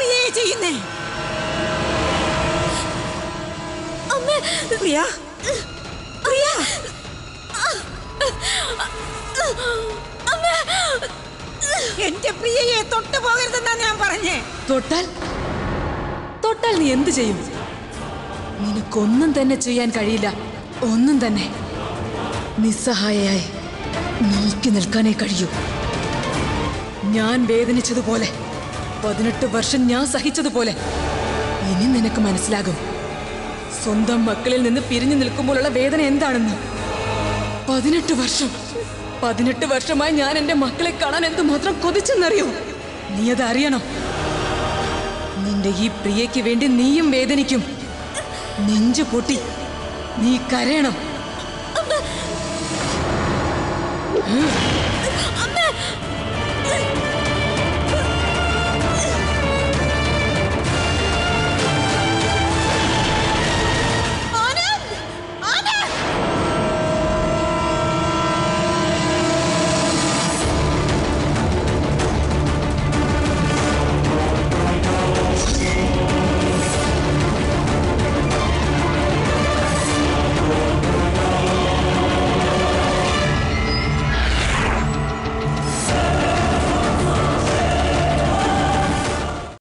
പ്രിയയെ ചെയ്യുന്നേ പ്രിയ പ്രിയ എന്റെ പ്രിയയെ തൊട്ടു പോകരുതെന്നാ ഞാൻ പറഞ്ഞേ തൊട്ടാൽ തൊട്ടാൽ നീ എന്ത് ചെയ്യും നിനക്കൊന്നും തന്നെ ചെയ്യാൻ കഴിയില്ല ഒന്നും തന്നെ നിസ്സഹായയായി നോക്കി നിൽക്കാനേ കഴിയൂ ഞാൻ വേദനിച്ചതുപോലെ പതിനെട്ട് വർഷം ഞാൻ സഹിച്ചതുപോലെ ഇനി നിനക്ക് മനസ്സിലാകും സ്വന്തം മക്കളിൽ നിന്ന് പിരിഞ്ഞു നിൽക്കുമ്പോഴുള്ള വേദന എന്താണെന്ന് പതിനെട്ട് വർഷം പതിനെട്ട് വർഷമായി ഞാൻ എന്റെ മക്കളെ കാണാൻ എന്തുമാത്രം കൊതിച്ചെന്നറിയോ നീ അത് അറിയണം നിന്റെ ഈ പ്രിയയ്ക്ക് വേണ്ടി നീയും വേദനിക്കും നെഞ്ചു പൊട്ടി നീ കരയണം ഉം.